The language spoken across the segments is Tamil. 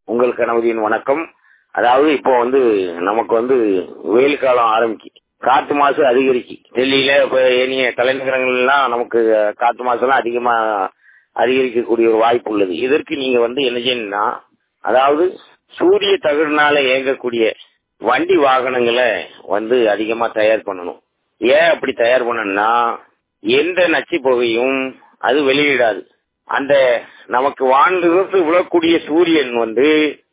உங்கள் கணவரின் வணக்கம் அதாவது இப்போ வந்து நமக்கு வந்து வெயில் காலம் ஆரம்பிக்கு காற்று மாசு அதிகரிக்கு டெல்லியில இப்ப ஏனைய தலைநகரங்கள்லாம் நமக்கு காற்று மாசுலாம் அதிகமா அதிகரிக்கக்கூடிய ஒரு வாய்ப்பு உள்ளது இதற்கு நீங்க வந்து என்ன செய்யணும்னா அதாவது சூரிய தகடுனால இயங்கக்கூடிய வண்டி வாகனங்களை வந்து அதிகமா தயார் பண்ணணும் ஏன் அப்படி தயார் பண்ணணும்னா எந்த நச்சு புகையும் அது வெளியிடாது அந்த நமக்கு வானிலிருந்து விழக்கூடிய சூரியன் வந்து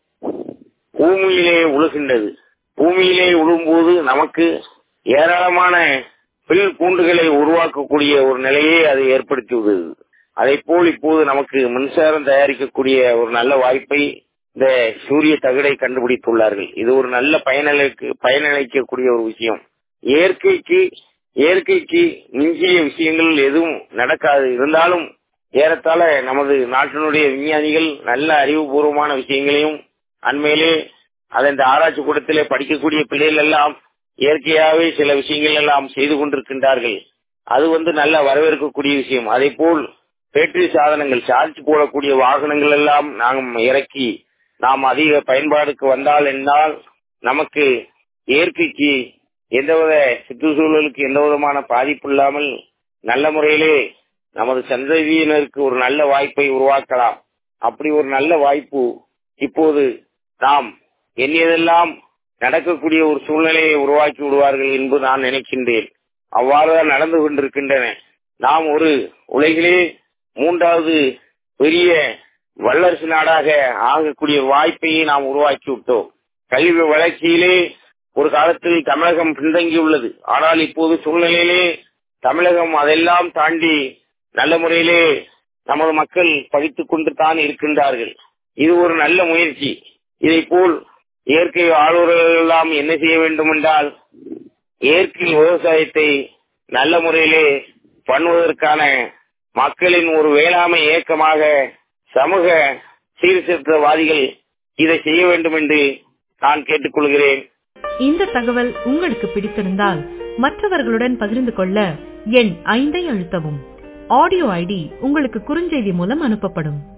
பூமியிலே உழுகின்றது பூமியிலே உழும்போது நமக்கு ஏராளமான பில் பூண்டுகளை உருவாக்கக்கூடிய ஒரு நிலையை அது ஏற்படுத்தி விடுது அதை போல் இப்போது நமக்கு மின்சாரம் தயாரிக்கக்கூடிய ஒரு நல்ல வாய்ப்பை இந்த சூரிய தகடை கண்டுபிடித்துள்ளார்கள் இது ஒரு நல்ல பயனளிக்கு பயனளிக்கக்கூடிய ஒரு விஷயம் இயற்கைக்கு இயற்கைக்கு மிஞ்சிய விஷயங்கள் எதுவும் நடக்காது இருந்தாலும் ஏறத்தாழ நமது நாட்டினுடைய விஞ்ஞானிகள் நல்ல அறிவுபூர்வமான விஷயங்களையும் அண்மையிலே அதை இந்த ஆராய்ச்சி கூடத்திலே படிக்கக்கூடிய பிள்ளைகள் எல்லாம் இயற்கையாகவே சில விஷயங்கள் எல்லாம் செய்து கொண்டிருக்கின்றார்கள் அது வந்து நல்ல வரவேற்கக்கூடிய விஷயம் அதே போல் பேட்டரி சாதனங்கள் சார்ஜ் போடக்கூடிய வாகனங்கள் எல்லாம் நாம் இறக்கி நாம் அதிக பயன்பாடுக்கு வந்தால் என்றால் நமக்கு இயற்கைக்கு எந்தவித சுற்றுச்சூழலுக்கு எந்த விதமான பாதிப்பு இல்லாமல் நல்ல முறையிலே நமது சந்ததியினருக்கு ஒரு நல்ல வாய்ப்பை உருவாக்கலாம் அப்படி ஒரு நல்ல வாய்ப்பு இப்போது நாம் எண்ணியதெல்லாம் நடக்கக்கூடிய ஒரு சூழ்நிலையை உருவாக்கி விடுவார்கள் என்று நான் நினைக்கின்றேன் அவ்வாறுதான் நடந்து கொண்டிருக்கின்றன நாம் ஒரு உலகிலே மூன்றாவது பெரிய வல்லரசு நாடாக ஆகக்கூடிய வாய்ப்பையை நாம் உருவாக்கி விட்டோம் கல்வி வளர்ச்சியிலே ஒரு காலத்தில் தமிழகம் பின்தங்கியுள்ளது ஆனால் இப்போது சூழ்நிலையிலே தமிழகம் அதெல்லாம் தாண்டி நல்ல முறையிலே நமது மக்கள் படித்துக் கொண்டு தான் இருக்கின்றார்கள் இது ஒரு நல்ல முயற்சி இதை போல் இயற்கை ஆளுநர்கள் எல்லாம் என்ன செய்ய வேண்டும் என்றால் இயற்கை விவசாயத்தை நல்ல முறையிலே பண்ணுவதற்கான மக்களின் ஒரு வேளாண்மை இயக்கமாக சமூக சீர்திருத்தவாதிகள் இதை செய்ய வேண்டும் என்று நான் கேட்டுக்கொள்கிறேன் இந்த தகவல் உங்களுக்கு பிடித்திருந்தால் மற்றவர்களுடன் பகிர்ந்து கொள்ள எண் ஐந்தை அழுத்தவும் ஆடியோ ஐடி உங்களுக்கு குறுஞ்செய்தி மூலம் அனுப்பப்படும்